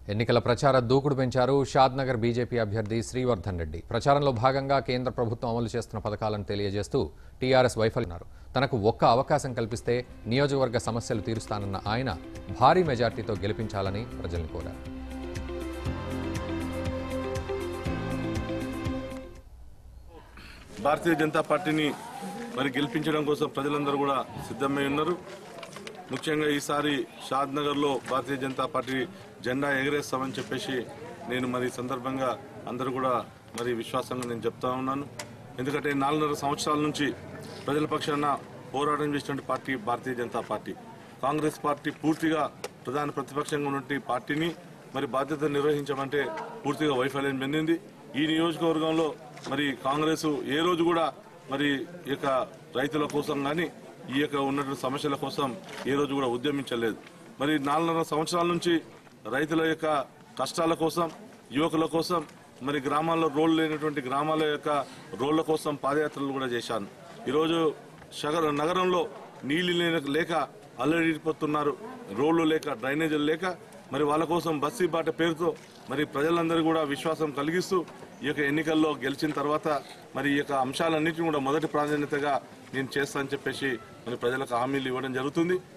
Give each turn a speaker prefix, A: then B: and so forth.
A: ఎన్నికల ప్రచార దూకుడు పెంచారు షాద్నగర్ బీజేపీ అభ్యర్థి శ్రీవర్ధన్ రెడ్డి ప్రచారంలో భాగంగా కేంద్ర ప్రభుత్వం అమలు చేస్తున్న పథకాలను తెలియజేస్తూ టీఆర్ఎస్ వైఫల్యన్నారు తనకు ఒక్క అవకాశం కల్పిస్తే నియోజకవర్గ సమస్యలు తీరుస్తానన్న ఆయన భారీ మెజార్టీతో గెలిపించాలని ప్రజల్ని కోరారు
B: భారతీయ జనతా పార్టీని మరి గెలిపించడం కోసం ప్రజలందరూ కూడా సిద్ధమై ఉన్నారు ముఖ్యంగా ఈసారి షాద్ నగర్ లో భారతీయ జనతా పార్టీ జెండా ఎగరేస్తామని చెప్పేసి నేను మరి ఈ సందర్భంగా అందరూ కూడా మరి విశ్వాసంగా నేను చెప్తా ఉన్నాను ఎందుకంటే నాలుగున్నర సంవత్సరాల నుంచి ప్రజల పక్షాన పోరాటం చేసినటువంటి party Bharatiya Janata party Congress party పూర్తిగా ప్రధాన ప్రతిపక్షంగా ఉన్నటువంటి పార్టీని మరి బాధ్యత నిర్వహించమంటే పూర్తిగా వైఫల్యం చెందింది ఈ నియోజకవర్గంలో మరి కాంగ్రెస్ ఏ రోజు కూడా మరి ఈ యొక్క రైతుల కోసం కానీ ఈ యొక్క ఉన్నటువంటి సమస్యల కోసం ఏ రోజు కూడా ఉద్యమించలేదు మరి నాలుగున్నర సంవత్సరాల నుంచి రైతుల యొక్క కష్టాల కోసం యువకుల కోసం మరి గ్రామాల్లో రోడ్లు లేనటువంటి గ్రామాల యొక్క రోడ్ల కోసం పాదయాత్రలు కూడా చేశాను ఈరోజు షగర నగరంలో నీళ్లు లేక- లేక అల్లడిపోతున్నారు రోడ్లు లేక డ్రైనేజీలు లేక మరి వాళ్ళ కోసం బస్సీ బాట పేరుతో మరి ప్రజలందరూ కూడా విశ్వాసం కలిగిస్తూ ఈ యొక్క ఎన్నికల్లో గెలిచిన తర్వాత మరి ఈ యొక్క అంశాలన్నింటినీ కూడా మొదటి ప్రాధాన్యతగా నేను చేస్తానని చెప్పేసి మరి ప్రజలకు హామీలు ఇవ్వడం జరుగుతుంది